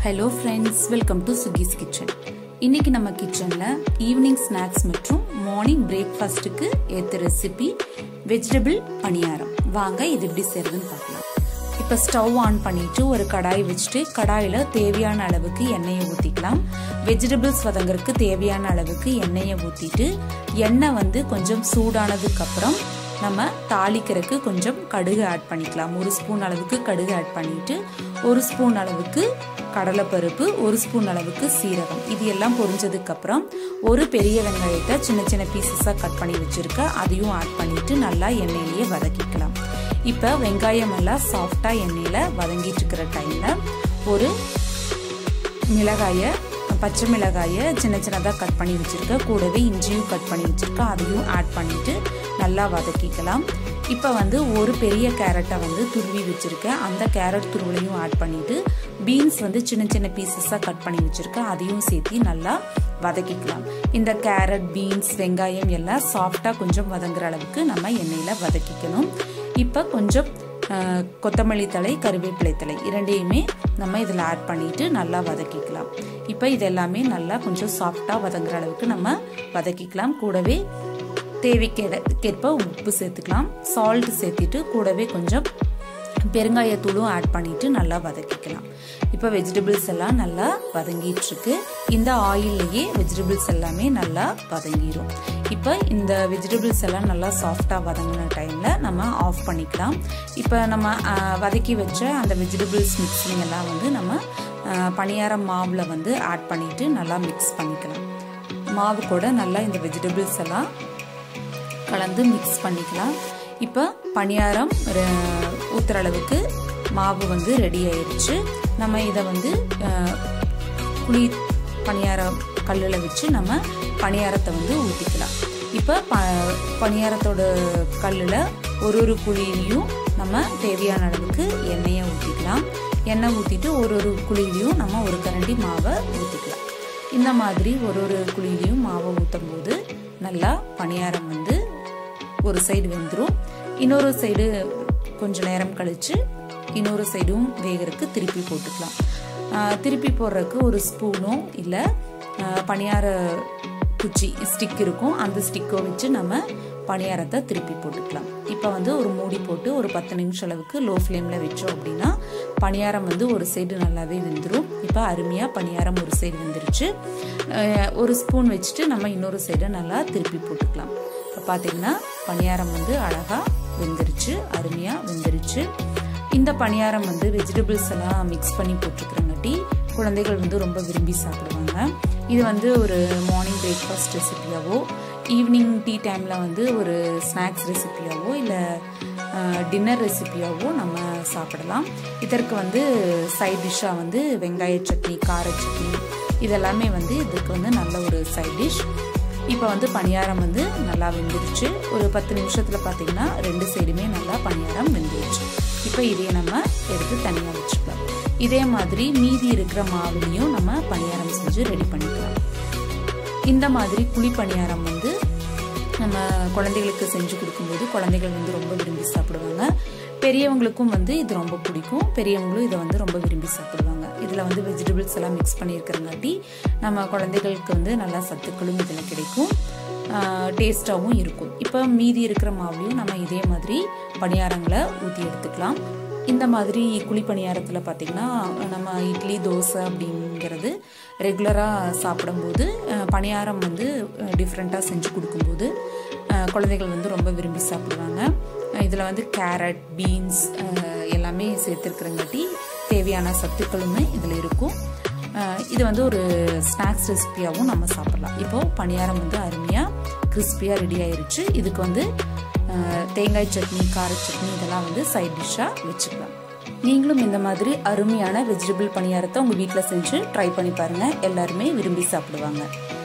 hello friends welcome to Suki's kitchen இன்னைக்கு நம்ம கிச்சனில் ஈவினிங் ஸ்நாக்ஸ் மற்றும் மார்னிங் பிரேக்ஃபாஸ்ட்டுக்கு ஏற்ற ரெசிபி வெஜிடபிள் பணியாரம் வாங்க இது எப்படி செய்யறதுன்னு பார்க்கலாம் இப்போ ஸ்டவ் ஆன் பண்ணிட்டு ஒரு கடாய் வச்சுட்டு கடாயில் தேவையான அளவுக்கு எண்ணெயை ஊற்றிக்கலாம் வெஜிடபிள்ஸ் வதங்கறதுக்கு தேவையான அளவுக்கு எண்ணெயை ஊற்றிட்டு எண்ணெய் வந்து கொஞ்சம் சூடானதுக்கு அப்புறம் நம்ம தாளிக்கிறதுக்கு கொஞ்சம் கடுகு ஆட் பண்ணிக்கலாம் ஒரு ஸ்பூன் அளவுக்கு கடுகு ஆட் பண்ணிட்டு ஒரு ஸ்பூன் அளவுக்கு கடலைப்பருப்பு ஒரு ஸ்பூன் அளவுக்கு சீரகம் இது எல்லாம் பொரிஞ்சதுக்கு அப்புறம் ஒரு பெரிய வெங்காயத்தை சின்ன சின்ன பீசஸாக கட் பண்ணி வச்சுருக்க அதையும் ஆட் பண்ணிட்டு நல்லா எண்ணெயிலேயே வதக்கிக்கலாம் இப்போ வெங்காயம் எல்லாம் சாஃப்டாக எண்ணெயில் வதங்கிட்டு இருக்கிற டைமில் ஒரு மிளகாயை பச்சை மிளகாயை சின்ன சின்னதாக கட் பண்ணி வச்சுருக்கேன் கூடவே இஞ்சியும் கட் பண்ணி வச்சுருக்கேன் அதையும் ஆட் பண்ணிவிட்டு நல்லா வதக்கிக்கலாம் இப்போ வந்து ஒரு பெரிய கேரட்டை வந்து துருவி வச்சுருக்கேன் அந்த கேரட் துருவலையும் ஆட் பண்ணிவிட்டு பீன்ஸ் வந்து சின்ன சின்ன பீசஸாக கட் பண்ணி வச்சுருக்கேன் அதையும் சேர்த்து நல்லா வதக்கிக்கலாம் இந்த கேரட் பீன்ஸ் வெங்காயம் எல்லாம் சாஃப்டாக கொஞ்சம் வதங்குற அளவுக்கு நம்ம எண்ணெயில் வதக்கிக்கணும் இப்போ கொஞ்சம் கொத்தமல்லி தலை கருவேப்பிலை தலை இரண்டையுமே நம்ம இதில் ஆட் பண்ணிட்டு நல்லா வதக்கிக்கலாம் இப்போ இது எல்லாமே நல்லா கொஞ்சம் சாஃப்டாக வதங்குற அளவுக்கு நம்ம வதக்கிக்கலாம் கூடவே தேவைக்கேற்ப உப்பு சேர்த்துக்கலாம் சால்ட் சேர்த்துட்டு கூடவே கொஞ்சம் பெருங்காயத்தூளும் ஆட் பண்ணிட்டு நல்லா வதக்கிக்கலாம் இப்போ வெஜிடபிள்ஸ் எல்லாம் நல்லா வதங்கிட்டு இருக்கு இந்த ஆயில்லையே வெஜிடபிள்ஸ் எல்லாமே நல்லா வதங்கிடும் இப்போ இந்த வெஜிடபிள்ஸ் எல்லாம் நல்லா சாஃப்டாக வதங்கின டைமில் நம்ம ஆஃப் பண்ணிக்கலாம் இப்போ நம்ம வதக்கி வச்ச அந்த வெஜிடபிள்ஸ் மிக்சிங் எல்லாம் வந்து நம்ம பணியார மாவில் வந்து ஆட் பண்ணிட்டு நல்லா மிக்ஸ் பண்ணிக்கலாம் மாவு கூட நல்லா இந்த வெஜிடபிள்ஸ் எல்லாம் கலந்து மிக்ஸ் பண்ணிக்கலாம் இப்போ பணியாரம் ஊற்றுற அளவுக்கு மாவு வந்து ரெடி ஆயிடுச்சு நம்ம இதை வந்து குழி பணியாரம் கல்லில் வச்சு நம்ம பணியாரத்தை வந்து ஊற்றிக்கலாம் இப்போ ப பணியாரத்தோட கல்லில் ஒரு ஒரு குழியிலையும் நம்ம தேவையான அளவுக்கு எண்ணெயை ஊற்றிக்கலாம் எண்ணெய் ஊற்றிட்டு ஒரு ஒரு குழியிலையும் நம்ம ஒரு கரண்டி மாவை ஊற்றிக்கலாம் இந்த மாதிரி ஒரு ஒரு குழியிலையும் மாவை ஊற்றும் போது நல்லா பணியாரம் வந்து ஒரு சைடு வெந்துடும் இன்னொரு சைடு கொஞ்ச நேரம் கழித்து இன்னொரு சைடும் வேகிறதுக்கு திருப்பி போட்டுக்கலாம் திருப்பி போடுறதுக்கு ஒரு ஸ்பூனோ இல்லை பணியார குச்சி ஸ்டிக் இருக்கும் அந்த ஸ்டிக்கோ வச்சு நம்ம பணியாரத்தை திருப்பி போட்டுக்கலாம் இப்போ வந்து ஒரு மூடி போட்டு ஒரு பத்து நிமிஷம் அளவுக்கு லோ ஃப்ளேமில் வச்சோம் அப்படின்னா பணியாரம் வந்து ஒரு சைடு நல்லாவே வெந்துடும் இப்போ அருமையாக பணியாரம் ஒரு சைடு வெந்துருச்சு ஒரு ஸ்பூன் வச்சுட்டு நம்ம இன்னொரு சைடை நல்லா திருப்பி போட்டுக்கலாம் இப்போ பார்த்தீங்கன்னா பணியாரம் வந்து அழகாக வெந்துருச்சு அருமையாக வெந்துருச்சு இந்த பணியாரம் வந்து வெஜிடபிள்ஸ் எல்லாம் மிக்ஸ் பண்ணி போட்டிருக்கிறங்காட்டி குழந்தைகள் வந்து ரொம்ப விரும்பி சாப்பிடுவாங்க இது வந்து ஒரு மார்னிங் பிரேக்ஃபாஸ்ட் ரெசிபியாவோ ஈவினிங் டீ டைமில் வந்து ஒரு ஸ்நாக்ஸ் ரெசிபியாவோ இல்லை டின்னர் ரெசிபியாவோ நம்ம சாப்பிடலாம் இதற்கு வந்து சைட் டிஷ்ஷாக வந்து வெங்காய சட்னி கார சட்னி இதெல்லாமே வந்து இதுக்கு வந்து நல்ல ஒரு சைட் டிஷ் இப்போ வந்து பணியாரம் வந்து நல்லா வெந்துருச்சு ஒரு பத்து நிமிஷத்தில் பார்த்தீங்கன்னா ரெண்டு சைடுமே நல்லா பணியாரம் வெந்துருச்சு இப்போ இதையே நம்ம எடுத்து தனியாக வச்சுக்கலாம் இதே மாதிரி மீதி இருக்கிற மாவுலையும் நம்ம பணியாரம் செஞ்சு ரெடி பண்ணிக்கலாம் இந்த மாதிரி குழி பணியாரம் வந்து நம்ம குழந்தைகளுக்கு செஞ்சு கொடுக்கும்போது குழந்தைகள் வந்து ரொம்ப விரும்பி சாப்பிடுவாங்க பெரியவங்களுக்கும் வந்து இது ரொம்ப பிடிக்கும் பெரியவங்களும் இதை வந்து ரொம்ப விரும்பி சாப்பிடுவாங்க இதில் வந்து வெஜிடபிள்ஸ் எல்லாம் மிக்ஸ் பண்ணியிருக்கிறங்காட்டி நம்ம குழந்தைகளுக்கு வந்து நல்லா சத்துக்களும் இதில் கிடைக்கும் டேஸ்ட்டாகவும் இருக்கும் இப்போ மீதி இருக்கிற மாவுலையும் நம்ம இதே மாதிரி பணியாரங்களை ஊற்றி எடுத்துக்கலாம் இந்த மாதிரி குழி பணியாரத்தில் பார்த்திங்கன்னா நம்ம இட்லி தோசை அப்படிங்கிறது ரெகுலராக சாப்பிடும்போது பணியாரம் வந்து டிஃப்ரெண்ட்டாக செஞ்சு கொடுக்கும்போது குழந்தைகள் வந்து ரொம்ப விரும்பி சாப்பிடுவாங்க இதில் வந்து கேரட் பீன்ஸ் எல்லாமே சேர்த்துருக்குறங்காட்டி தேவையான சத்துக்களுமே இதில் இருக்கும் இது வந்து ஒரு ஸ்நாக்ஸ் ரெசிபியாகவும் நம்ம சாப்பிடலாம் இப்போது பணியாரம் வந்து அருமையாக கிறிஸ்பியாக ரெடி ஆயிருச்சு இதுக்கு வந்து தேங்காய் சட்னி கார சட்னி இதெல்லாம் வந்து சைட் டிஷ்ஷாக வச்சுக்கலாம் நீங்களும் இந்த மாதிரி அருமையான வெஜிடபிள் பணியாரத்தை உங்கள் வீட்டில் செஞ்சு ட்ரை பண்ணி பாருங்கள் எல்லாருமே விரும்பி சாப்பிடுவாங்க